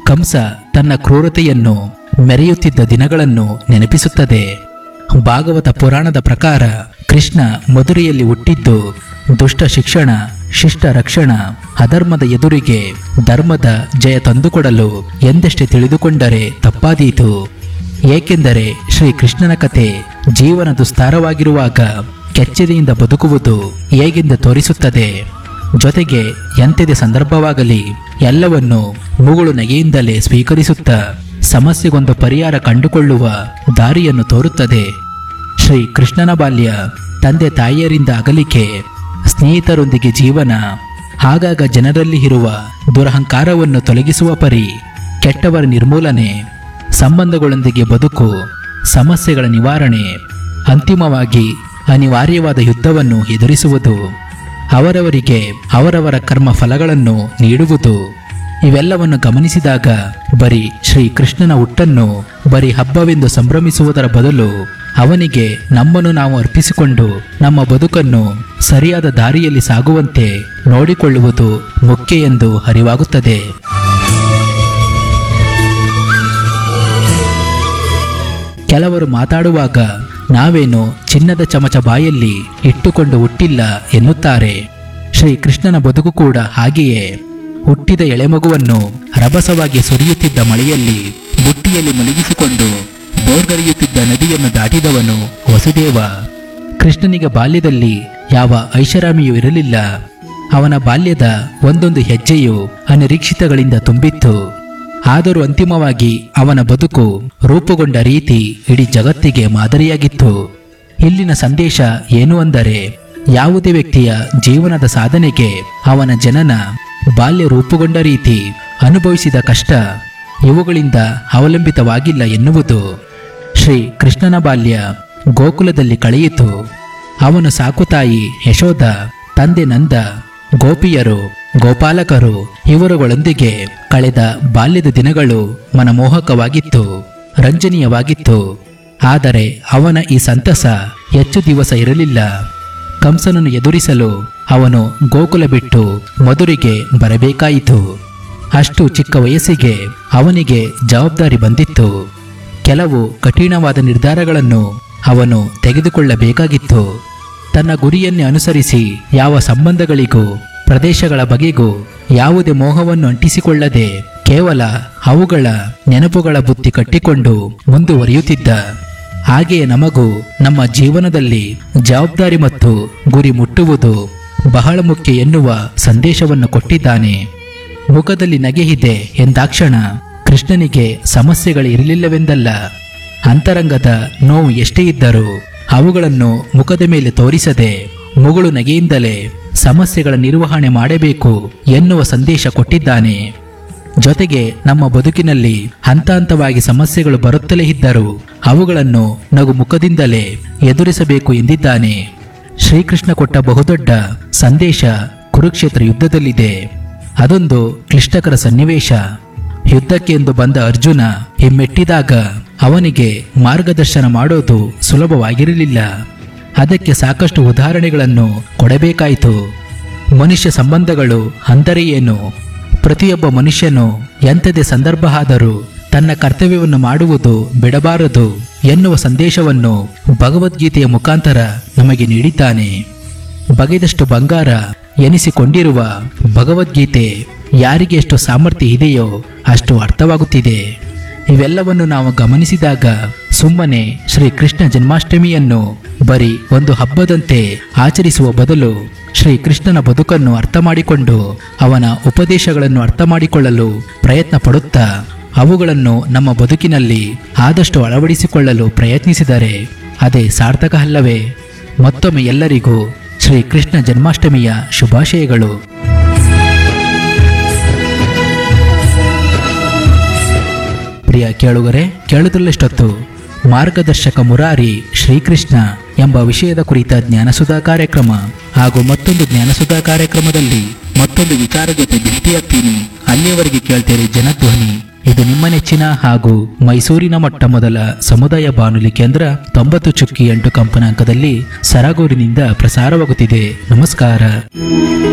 ಕಂಸ ತನ್ನ ಕ್ರೂರತೆಯನ್ನು ಮೆರೆಯುತ್ತಿದ್ದ ದಿನಗಳನ್ನು ನೆನಪಿಸುತ್ತದೆ ಭಾಗವತ ಪುರಾಣದ ಪ್ರಕಾರ ಕೃಷ್ಣ ಮಧುರೆಯಲ್ಲಿ ಹುಟ್ಟಿದ್ದು ದುಷ್ಟ ಶಿಕ್ಷಣ ಶಿಷ್ಟ ರಕ್ಷಣ ಅಧರ್ಮದ ಎದುರಿಗೆ ಧರ್ಮದ ಜಯ ತಂದುಕೊಡಲು ಎಂದಷ್ಟೇ ತಿಳಿದುಕೊಂಡರೆ ತಪ್ಪಾದೀತು ಏಕೆಂದರೆ ಶ್ರೀ ಕೃಷ್ಣನ ಕತೆ ಜೀವನ ದುಸ್ತಾರವಾಗಿರುವಾಗ ಕೆಚ್ಚೆದೆಯಿಂದ ಬದುಕುವುದು ಹೇಗೆಂದು ತೋರಿಸುತ್ತದೆ ಜೊತೆಗೆ ಎಂತೆದೆ ಸಂದರ್ಭವಾಗಲಿ ಎಲ್ಲವನ್ನು ಮುಗುಳು ನಗೆಯಿಂದಲೇ ಸ್ವೀಕರಿಸುತ್ತಾ ಸಮಸ್ಯೆಗೊಂದು ಪರಿಹಾರ ಕಂಡುಕೊಳ್ಳುವ ದಾರಿಯನ್ನು ತೋರುತ್ತದೆ ಶ್ರೀ ಕೃಷ್ಣನ ಬಾಲ್ಯ ತಂದೆ ತಾಯಿಯರಿಂದ ಅಗಲಿಕೆ ಸ್ನೇಹಿತರೊಂದಿಗೆ ಜೀವನ ಆಗಾಗ ಜನರಲ್ಲಿ ಇರುವ ದುರಹಂಕಾರವನ್ನು ತೊಲಗಿಸುವ ಪರಿ ಕೆಟ್ಟವರ ನಿರ್ಮೂಲನೆ ಸಂಬಂಧಗಳೊಂದಿಗೆ ಬದುಕು ಸಮಸ್ಯೆಗಳ ನಿವಾರಣೆ ಅಂತಿಮವಾಗಿ ಅನಿವಾರ್ಯವಾದ ಯುದ್ಧವನ್ನು ಎದುರಿಸುವುದು ಅವರವರಿಗೆ ಅವರವರ ಕರ್ಮ ಫಲಗಳನ್ನು ನೀಡುವುದು ಇವೆಲ್ಲವನ್ನು ಗಮನಿಸಿದಾಗ ಬರೀ ಶ್ರೀ ಕೃಷ್ಣನ ಹುಟ್ಟನ್ನು ಬರೀ ಹಬ್ಬವೆಂದು ಸಂಭ್ರಮಿಸುವುದರ ಬದಲು ಅವನಿಗೆ ನಮ್ಮನ್ನು ನಾವು ಅರ್ಪಿಸಿಕೊಂಡು ನಮ್ಮ ಬದುಕನ್ನು ಸರಿಯಾದ ದಾರಿಯಲ್ಲಿ ಸಾಗುವಂತೆ ನೋಡಿಕೊಳ್ಳುವುದು ಮುಖ್ಯ ಎಂದು ಅರಿವಾಗುತ್ತದೆ ಕೆಲವರು ಮಾತಾಡುವಾಗ ನಾವೇನು ಚಿನ್ನದ ಚಮಚ ಬಾಯಲ್ಲಿ ಇಟ್ಟುಕೊಂಡು ಹುಟ್ಟಿಲ್ಲ ಎನ್ನುತ್ತಾರೆ ಶ್ರೀ ಕೃಷ್ಣನ ಬದುಕು ಕೂಡ ಹಾಗೆಯೇ ಹುಟ್ಟಿದ ಎಳೆಮಗುವನ್ನು ರಭಸವಾಗಿ ಸುರಿಯುತ್ತಿದ್ದ ಮಳೆಯಲ್ಲಿ ಬುಟ್ಟಿಯಲ್ಲಿ ಮಲಗಿಸಿಕೊಂಡು ಬೋರ್ಗರಿಯುತ್ತಿದ್ದ ನದಿಯನ್ನು ದಾಟಿದವನು ವಸುದೇವ ಕೃಷ್ಣನಿಗೆ ಬಾಲ್ಯದಲ್ಲಿ ಯಾವ ಐಷಾರಾಮಿಯೂ ಇರಲಿಲ್ಲ ಅವನ ಬಾಲ್ಯದ ಒಂದೊಂದು ಹೆಜ್ಜೆಯು ಅನಿರೀಕ್ಷಿತಗಳಿಂದ ತುಂಬಿತ್ತು ಆದರೂ ಅಂತಿಮವಾಗಿ ಅವನ ಬದುಕು ರೂಪುಗೊಂಡ ರೀತಿ ಇಡೀ ಜಗತ್ತಿಗೆ ಮಾದರಿಯಾಗಿತ್ತು ಇಲ್ಲಿನ ಸಂದೇಶ ಏನು ಅಂದರೆ ಯಾವುದೇ ವ್ಯಕ್ತಿಯ ಜೀವನದ ಸಾಧನೆಗೆ ಅವನ ಜನನ ಬಾಲ್ಯ ರೂಪುಗೊಂಡ ರೀತಿ ಅನುಭವಿಸಿದ ಕಷ್ಟ ಇವುಗಳಿಂದ ಅವಲಂಬಿತವಾಗಿಲ್ಲ ಎನ್ನುವುದು ಶ್ರೀ ಕೃಷ್ಣನ ಬಾಲ್ಯ ಗೋಕುಲದಲ್ಲಿ ಕಳೆಯಿತು ಅವನು ಸಾಕುತಾಯಿ ಯಶೋಧ ತಂದೆ ನಂದ ಗೋಪಿಯರು ಗೋಪಾಲಕರು ಇವರುಗಳೊಂದಿಗೆ ಕಳೆದ ಬಾಲ್ಯದ ದಿನಗಳು ಮನಮೋಹಕವಾಗಿತ್ತು ರಂಜನೀಯವಾಗಿತ್ತು ಆದರೆ ಅವನ ಈ ಸಂತಸ ಹೆಚ್ಚು ದಿವಸ ಇರಲಿಲ್ಲ ಕಂಸನನ್ನು ಎದುರಿಸಲು ಅವನು ಗೋಕುಲ ಬಿಟ್ಟು ಮಧುರಿಗೆ ಬರಬೇಕಾಯಿತು ಅಷ್ಟು ಚಿಕ್ಕ ವಯಸ್ಸಿಗೆ ಅವನಿಗೆ ಜವಾಬ್ದಾರಿ ಬಂದಿತ್ತು ಕೆಲವು ಕಠಿಣವಾದ ನಿರ್ಧಾರಗಳನ್ನು ಅವನು ತೆಗೆದುಕೊಳ್ಳಬೇಕಾಗಿತ್ತು ತನ್ನ ಗುರಿಯನ್ನೇ ಅನುಸರಿಸಿ ಯಾವ ಸಂಬಂಧಗಳಿಗೂ ಪ್ರದೇಶಗಳ ಬಗೆಗೂ ಯಾವುದೇ ಮೋಹವನ್ನು ಅಂಟಿಸಿಕೊಳ್ಳದೆ ಕೇವಲ ಅವುಗಳ ನೆನಪುಗಳ ಬುತ್ತಿ ಕಟ್ಟಿಕೊಂಡು ಮುಂದುವರಿಯುತ್ತಿದ್ದ ಹಾಗೆಯೇ ನಮಗೂ ನಮ್ಮ ಜೀವನದಲ್ಲಿ ಜವಾಬ್ದಾರಿ ಮತ್ತು ಗುರಿ ಮುಟ್ಟುವುದು ಬಹಳ ಮುಖ್ಯ ಎನ್ನುವ ಸಂದೇಶವನ್ನು ಕೊಟ್ಟಿದ್ದಾನೆ ಮುಖದಲ್ಲಿ ನಗೆ ಇದೆ ಎಂದಾಕ್ಷಣ ಕೃಷ್ಣನಿಗೆ ಸಮಸ್ಯೆಗಳಿರಲಿಲ್ಲವೆಂದಲ್ಲ ಅಂತರಂಗದ ನೋವು ಎಷ್ಟೇ ಇದ್ದರೂ ಅವುಗಳನ್ನು ಮುಖದ ಮೇಲೆ ತೋರಿಸದೆ ಮುಗುಳು ನಗೆಯಿಂದಲೇ ಸಮಸ್ಯೆಗಳ ನಿರ್ವಹಣೆ ಮಾಡಬೇಕು ಎನ್ನುವ ಸಂದೇಶ ಕೊಟ್ಟಿದ್ದಾನೆ ಜೊತೆಗೆ ನಮ್ಮ ಬದುಕಿನಲ್ಲಿ ಹಂತ ಹಂತವಾಗಿ ಸಮಸ್ಯೆಗಳು ಬರುತ್ತಲೇ ಇದ್ದರೂ ಅವುಗಳನ್ನು ನಗು ಮುಖದಿಂದಲೇ ಎದುರಿಸಬೇಕು ಎಂದಿದ್ದಾನೆ ಶ್ರೀಕೃಷ್ಣ ಕೊಟ್ಟ ಬಹುದೊಡ್ಡ ಸಂದೇಶ ಕುರುಕ್ಷೇತ್ರ ಯುದ್ಧದಲ್ಲಿದೆ ಅದೊಂದು ಕ್ಲಿಷ್ಟಕರ ಸನ್ನಿವೇಶ ಯುದ್ಧಕ್ಕೆ ಎಂದು ಬಂದ ಅರ್ಜುನ ಹಿಮ್ಮೆಟ್ಟಿದಾಗ ಅವನಿಗೆ ಮಾರ್ಗದರ್ಶನ ಮಾಡೋದು ಸುಲಭವಾಗಿರಲಿಲ್ಲ ಅದಕ್ಕೆ ಸಾಕಷ್ಟು ಉದಾಹರಣೆಗಳನ್ನು ಕೊಡಬೇಕಾಯಿತು ಮನುಷ್ಯ ಸಂಬಂಧಗಳು ಅಂದರೆ ಏನು ಪ್ರತಿಯೊಬ್ಬ ಮನುಷ್ಯನು ಎಂಥದೇ ಸಂದರ್ಭ ಆದರೂ ತನ್ನ ಕರ್ತವ್ಯವನ್ನು ಮಾಡುವುದು ಬಿಡಬಾರದು ಎನ್ನುವ ಸಂದೇಶವನ್ನು ಭಗವದ್ಗೀತೆಯ ಮುಖಾಂತರ ನಮಗೆ ನೀಡಿದ್ದಾನೆ ಬಗೆದಷ್ಟು ಬಂಗಾರ ಎನಿಸಿಕೊಂಡಿರುವ ಭಗವದ್ಗೀತೆ ಯಾರಿಗೆ ಎಷ್ಟು ಸಾಮರ್ಥ್ಯ ಇದೆಯೋ ಅಷ್ಟು ಅರ್ಥವಾಗುತ್ತಿದೆ ಇವೆಲ್ಲವನ್ನು ನಾವು ಗಮನಿಸಿದಾಗ ಸುಮ್ಮನೆ ಶ್ರೀ ಕೃಷ್ಣ ಜನ್ಮಾಷ್ಟಮಿಯನ್ನು ಬರೀ ಒಂದು ಹಬ್ಬದಂತೆ ಆಚರಿಸುವ ಬದಲು ಶ್ರೀ ಕೃಷ್ಣನ ಬದುಕನ್ನು ಅರ್ಥ ಮಾಡಿಕೊಂಡು ಅವನ ಉಪದೇಶಗಳನ್ನು ಅರ್ಥ ಮಾಡಿಕೊಳ್ಳಲು ಪ್ರಯತ್ನ ಪಡುತ್ತಾ ಅವುಗಳನ್ನು ನಮ್ಮ ಬದುಕಿನಲ್ಲಿ ಆದಷ್ಟು ಅಳವಡಿಸಿಕೊಳ್ಳಲು ಪ್ರಯತ್ನಿಸಿದರೆ ಅದೇ ಸಾರ್ಥಕ ಅಲ್ಲವೇ ಮತ್ತೊಮ್ಮೆ ಎಲ್ಲರಿಗೂ ಶ್ರೀ ಕೃಷ್ಣ ಜನ್ಮಾಷ್ಟಮಿಯ ಶುಭಾಶಯಗಳು ಪ್ರಿಯ ಕೇಳುಗರೆ ಕೇಳುವುದರಲ್ಲಿಷ್ಟೊತ್ತು ಮಾರ್ಗದರ್ಶಕ ಮುರಾರಿ ಶ್ರೀಕೃಷ್ಣ ಎಂಬ ವಿಷಯದ ಕುರಿತ ಜ್ಞಾನಸುಧಾ ಕಾರ್ಯಕ್ರಮ ಹಾಗೂ ಮತ್ತೊಂದು ಜ್ಞಾನಸುಧಾ ಕಾರ್ಯಕ್ರಮದಲ್ಲಿ ಮತ್ತೊಂದು ವಿಚಾರ ಜೊತೆ ಭೇಟಿಯಾಗ್ತೀನಿ ಅಲ್ಲಿಯವರೆಗೆ ಕೇಳ್ತೀರಿ ಜನಧ್ವನಿ ಇದು ನಿಮ್ಮ ನೆಚ್ಚಿನ ಹಾಗೂ ಮೈಸೂರಿನ ಮೊಟ್ಟ ಮೊದಲ ಸಮುದಾಯ ಬಾನುಲಿ ಕೇಂದ್ರ ತೊಂಬತ್ತು ಚುಕ್ಕಿ ಎಂಟು ಕಂಪನಾಂಕದಲ್ಲಿ ಸರಗೂರಿನಿಂದ ಪ್ರಸಾರವಾಗುತ್ತಿದೆ ನಮಸ್ಕಾರ